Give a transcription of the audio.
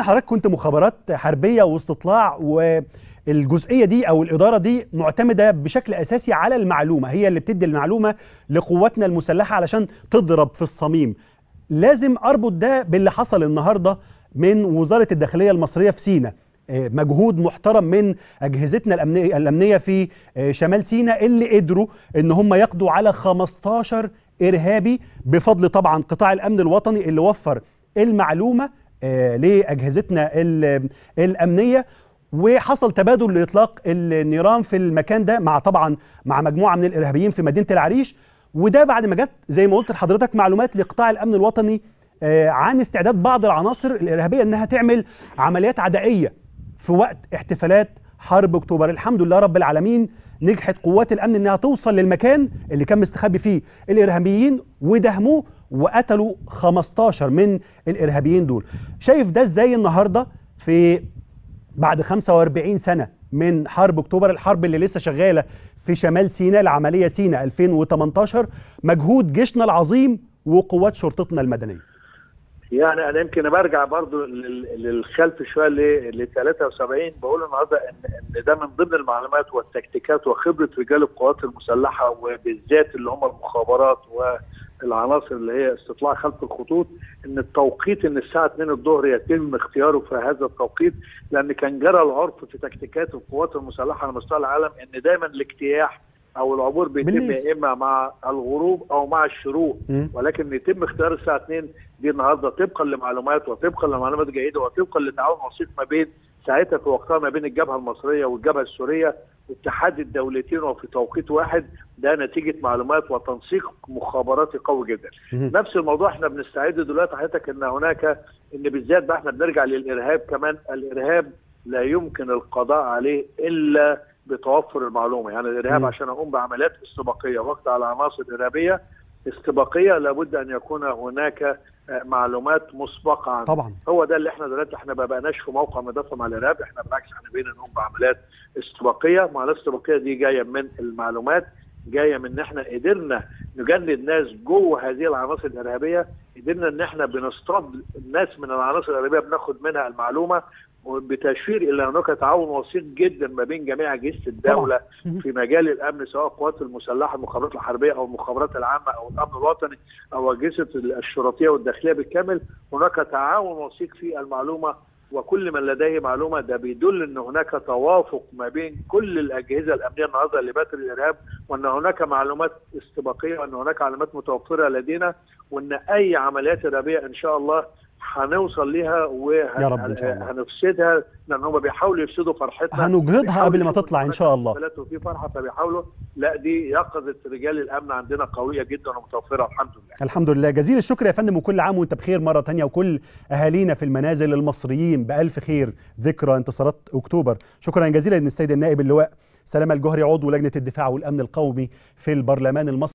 حضرتك كنت مخابرات حربيه واستطلاع والجزئيه دي او الاداره دي معتمده بشكل اساسي على المعلومه هي اللي بتدي المعلومه لقواتنا المسلحه علشان تضرب في الصميم لازم اربط ده باللي حصل النهارده من وزاره الداخليه المصريه في سينا مجهود محترم من اجهزتنا الامنيه الامنيه في شمال سيناء اللي قدروا ان هم يقضوا على 15 ارهابي بفضل طبعا قطاع الامن الوطني اللي وفر المعلومه لاجهزتنا الامنيه وحصل تبادل لاطلاق النيران في المكان ده مع طبعا مع مجموعه من الارهابيين في مدينه العريش وده بعد ما جت زي ما قلت لحضرتك معلومات لقطاع الامن الوطني عن استعداد بعض العناصر الارهابيه انها تعمل عمليات عدائيه في وقت احتفالات حرب اكتوبر الحمد لله رب العالمين نجحت قوات الامن انها توصل للمكان اللي كان مستخبي فيه الارهابيين ودهموه وقتلوا 15 من الارهابيين دول شايف ده ازاي النهارده في بعد 45 سنه من حرب اكتوبر الحرب اللي لسه شغاله في شمال سيناء العمليه سيناء 2018 مجهود جيشنا العظيم وقوات شرطتنا المدنيه يعني انا يمكن برجع برضو للخلف شويه ل 73 بقول النهارده ان ان ده من ضمن المعلومات والتكتيكات وخبره رجال القوات المسلحه وبالذات اللي هم المخابرات والعناصر اللي هي استطلاع خلف الخطوط ان التوقيت ان الساعه 2 الظهر يتم اختياره في هذا التوقيت لان كان جرى العرف في تكتيكات القوات المسلحه على مستوى العالم ان دايما الاجتياح او العبور بيتم يا اما مع الغروب او مع الشروق م. ولكن يتم اختيار الساعه 2 دي النهارده طبقا لمعلومات وطبقا لمعلومات جيده وطبقا لتعاون وسيط ما بين ساعتها في وقتها ما بين الجبهه المصريه والجبهه السوريه اتحاد الدولتين وفي توقيت واحد ده نتيجه معلومات وتنسيق مخابراتي قوي جدا. م. نفس الموضوع احنا بنستعد دلوقتي حضرتك ان هناك ان بالذات بقى احنا بنرجع للارهاب كمان الارهاب لا يمكن القضاء عليه الا بتوفر المعلومه يعني الارهاب م. عشان اقوم بعمليات استباقيه وقت على عناصر ارهابيه استباقيه لابد ان يكون هناك معلومات مسبقه عنه. طبعا هو ده اللي احنا دلوقتي احنا ما بقناش في موقع مدافع مع الارهاب احنا بالعكس احنا بقينا نقوم بعمليات استباقيه معلومات استباقيه دي جايه من المعلومات جايه من ان احنا قدرنا نجند ناس جوه هذه العناصر الارهابيه قدرنا ان احنا بنصطاد الناس من العناصر الارهابيه بناخد منها المعلومه بتشير الى هناك تعاون وثيق جدا ما بين جميع اجهزه الدوله طبعا. في مجال الامن سواء القوات المسلحه المخابرات الحربيه او المخابرات العامه او الامن الوطني او اجهزه الشرطيه والداخليه بالكامل هناك تعاون وثيق في المعلومه وكل من لديه معلومه ده بيدل ان هناك توافق ما بين كل الاجهزه الامنيه النهارده اللي بات الارهاب وان هناك معلومات استباقيه وان هناك معلومات متوفره لدينا وان اي عمليات ارهابيه ان شاء الله هنوصل ليها وهنفسدها لان هم بيحاولوا يفسدوا فرحتنا هنجهضها قبل ما تطلع ان شاء الله وفي فرحه فبيحاولوا لا دي يقظه رجال الامن عندنا قويه جدا ومتوفره الحمد لله الحمد لله جزيل الشكر يا فندم وكل عام وانت بخير مره ثانيه وكل اهالينا في المنازل المصريين بالف خير ذكرى انتصارات اكتوبر شكرا جزيلا للسيد النائب اللواء سلامه الجوهري عضو لجنه الدفاع والامن القومي في البرلمان المصري